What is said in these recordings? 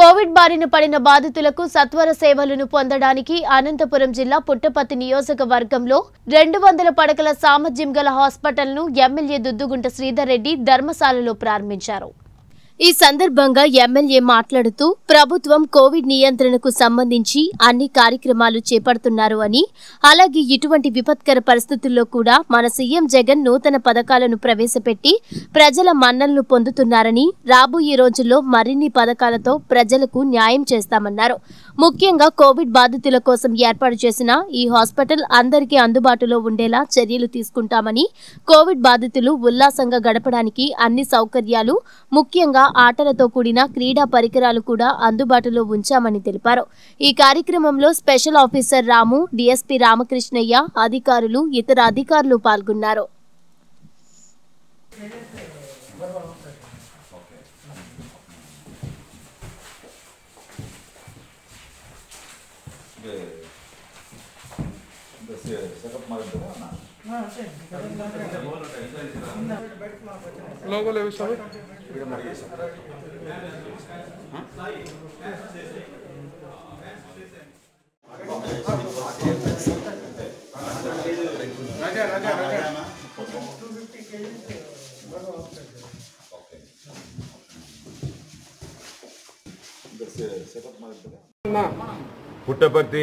Covid బారిన పడిన బాధితులకు సత్వర సేవలను పొందడానికి అనంతపురం జిల్లా పుట్టపర్తి నియోజకవర్గంలో రెండు వందల పడకల సామర్థ్యం గల హాస్పిటల్ను ఎమ్మెల్యే దుద్దుగుంట శ్రీధర్ రెడ్డి ధర్మశాలలో ప్రారంభించారు ఈ సందర్భంగా ఎమ్మెల్యే మాట్లాడుతూ ప్రభుత్వం కోవిడ్ నియంత్రణకు సంబంధించి అన్ని కార్యక్రమాలు చేపడుతున్నారు అని అలాగే ఇటువంటి విపత్కర పరిస్థితుల్లో కూడా మన సీఎం జగన్ నూతన పథకాలను ప్రవేశపెట్టి ప్రజల మన్నలను పొందుతున్నారని రాబోయే రోజుల్లో మరిన్ని పథకాలతో ప్రజలకు న్యాయం చేస్తామన్నారు ముఖ్యంగా కోవిడ్ బాధితుల కోసం ఏర్పాటు చేసిన ఈ హాస్పిటల్ అందరికీ అందుబాటులో ఉండేలా చర్యలు తీసుకుంటామని కోవిడ్ బాధితులు ఉల్లాసంగా గడపడానికి అన్ని సౌకర్యాలు ముఖ్యంగా ఆటలతో కూడిన క్రీడా పరికరాలు కూడా అందుబాటులో ఉంచామని తెలిపారు ఈ కార్యక్రమంలో special officer Ramu DSP Ramakrishnaiah అధికారులు ఇతర అధికారులు పాల్గొన్నారు ಸೆಟಪ್ ಮಾಡಿದ್ರೆ లోగో లేవు స్వామి ಸೆಟಪ್ ಮಾಡಿದ್ರೆ అన్నా పుట్టపర్తి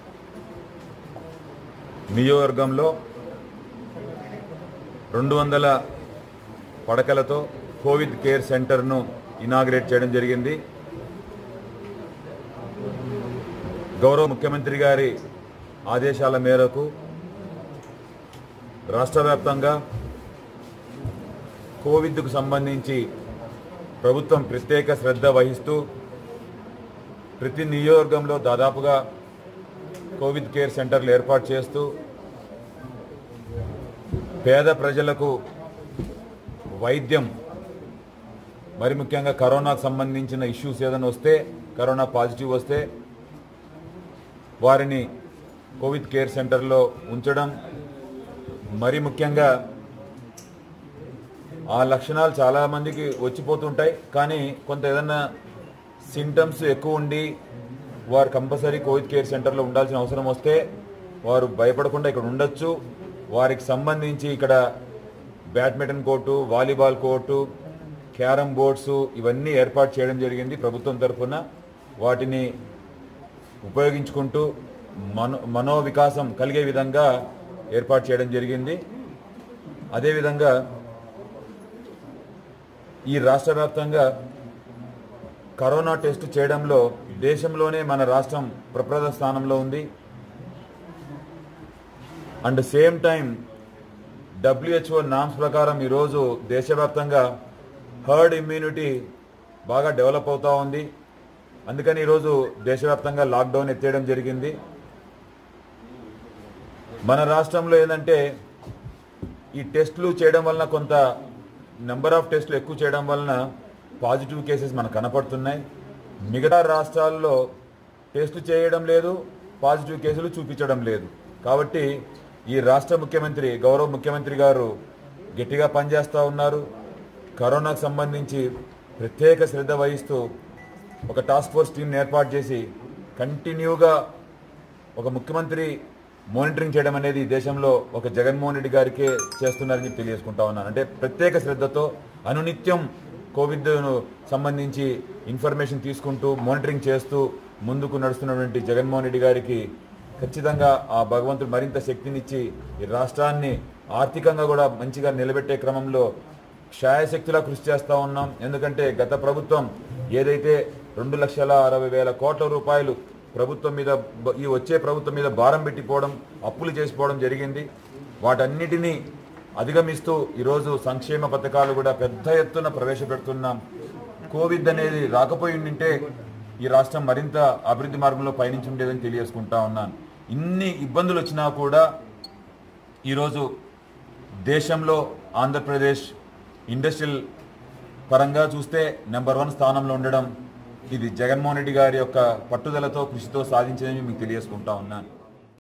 నియోజకవర్గంలో రెండు వందల పడకలతో కోవిడ్ కేర్ సెంటర్ను ఇనాగ్రేట్ చేయడం జరిగింది గౌరవ ముఖ్యమంత్రి గారి ఆదేశాల మేరకు రాష్ట్ర వ్యాప్తంగా కోవిడ్కు సంబంధించి ప్రభుత్వం ప్రత్యేక శ్రద్ధ వహిస్తూ ప్రతి నియోజకవర్గంలో దాదాపుగా కోవిడ్ కేర్ సెంటర్లు ఏర్పాటు చేస్తూ పేద ప్రజలకు వైద్యం మరి ముఖ్యంగా కరోనాకు సంబంధించిన ఇష్యూస్ ఏదైనా వస్తే కరోనా పాజిటివ్ వస్తే వారిని కోవిడ్ కేర్ సెంటర్లో ఉంచడం మరి ముఖ్యంగా ఆ లక్షణాలు చాలా మందికి వచ్చిపోతుంటాయి కానీ కొంత ఏదన్నా సింటమ్స్ ఎక్కువ ఉండి వారు కంపల్సరీ కోవిడ్ కేర్ సెంటర్లో ఉండాల్సిన అవసరం వస్తే వారు భయపడకుండా ఇక్కడ ఉండొచ్చు వారికి సంబంధించి ఇక్కడ badminton court volleyball court carrom boards ఇవన్నీ ఏర్పాటు చేయడం జరిగింది ప్రభుత్వం తరఫున వాటిని ఉపయోగించుకుంటూ మనో మనో వికాసం కలిగే విధంగా ఏర్పాటు చేయడం జరిగింది అదేవిధంగా ఈ రాష్ట్ర వ్యాప్తంగా కరోనా టెస్ట్ చేయడంలో దేశంలోనే మన రాష్ట్రం ప్రప్రథ స్థానంలో ఉంది and same time WHO norms ప్రకారం ఈరోజు దేశవ్యాప్తంగా హర్డ్ ఇమ్యూనిటీ బాగా డెవలప్ అవుతూ ఉంది అందుకని ఈరోజు దేశవ్యాప్తంగా లాక్డౌన్ ఎత్తేయడం జరిగింది మన రాష్ట్రంలో ఏంటంటే ఈ టెస్టులు చేయడం వలన కొంత నెంబర్ ఆఫ్ టెస్టులు ఎక్కువ చేయడం వలన పాజిటివ్ కేసెస్ మనకు కనపడుతున్నాయి మిగతా రాష్ట్రాల్లో టెస్టు చేయడం లేదు పాజిటివ్ కేసులు చూపించడం లేదు కాబట్టి ఈ రాష్ట్ర ముఖ్యమంత్రి గౌరవ ముఖ్యమంత్రి గారు గట్టిగా పనిచేస్తూ ఉన్నారు కరోనాకు సంబంధించి ప్రత్యేక శ్రద్ధ వహిస్తూ ఒక టాస్క్ ఫోర్స్ టీంని ఏర్పాటు చేసి కంటిన్యూగా ఒక ముఖ్యమంత్రి మానిటరింగ్ చేయడం అనేది ఈ దేశంలో ఒక జగన్మోహన్ రెడ్డి గారికే చేస్తున్నారని చెప్పి తెలియజేసుకుంటా ఉన్నాను అంటే ప్రత్యేక శ్రద్ధతో అనునిత్యం కోవిడ్ను సంబంధించి ఇన్ఫర్మేషన్ తీసుకుంటూ మానిటరింగ్ చేస్తూ ముందుకు నడుస్తున్నటువంటి జగన్మోహన్ రెడ్డి గారికి ఖచ్చితంగా ఆ భగవంతుడు మరింత శక్తినిచ్చి ఈ రాష్ట్రాన్ని ఆర్థికంగా కూడా మంచిగా నిలబెట్టే క్రమంలో క్షాయశక్తిలా కృషి చేస్తూ ఉన్నాం ఎందుకంటే గత ప్రభుత్వం ఏదైతే రెండు లక్షల అరవై వేల కోట్ల రూపాయలు ప్రభుత్వం మీద బ- ఈ వచ్చే ప్రభుత్వం మీద భారం పెట్టిపోవడం అప్పులు చేసిపోవడం జరిగింది వాటన్నిటినీ అధిగమిస్తూ ఈరోజు సంక్షేమ పథకాలు కూడా పెద్ద ఎత్తున ప్రవేశపెడుతున్నాం కోవిడ్ అనేది రాకపోయి ఉండింటే ఈ రాష్ట్రం మరింత అభివృద్ధి మార్గంలో పయనించి ఉండేదని తెలియజేసుకుంటా ఉన్నాను ఇన్ని ఇబ్బందులు వచ్చినా కూడా ఈరోజు దేశంలో ఆంధ్రప్రదేశ్ ఇండస్ట్రియల్ పరంగా చూస్తే నెంబర్ వన్ స్థానంలో ఉండడం ఇది జగన్మోహన్ రెడ్డి గారి యొక్క పట్టుదలతో కృషితో సాధించదని మీకు తెలియజేసుకుంటా ఉన్నాను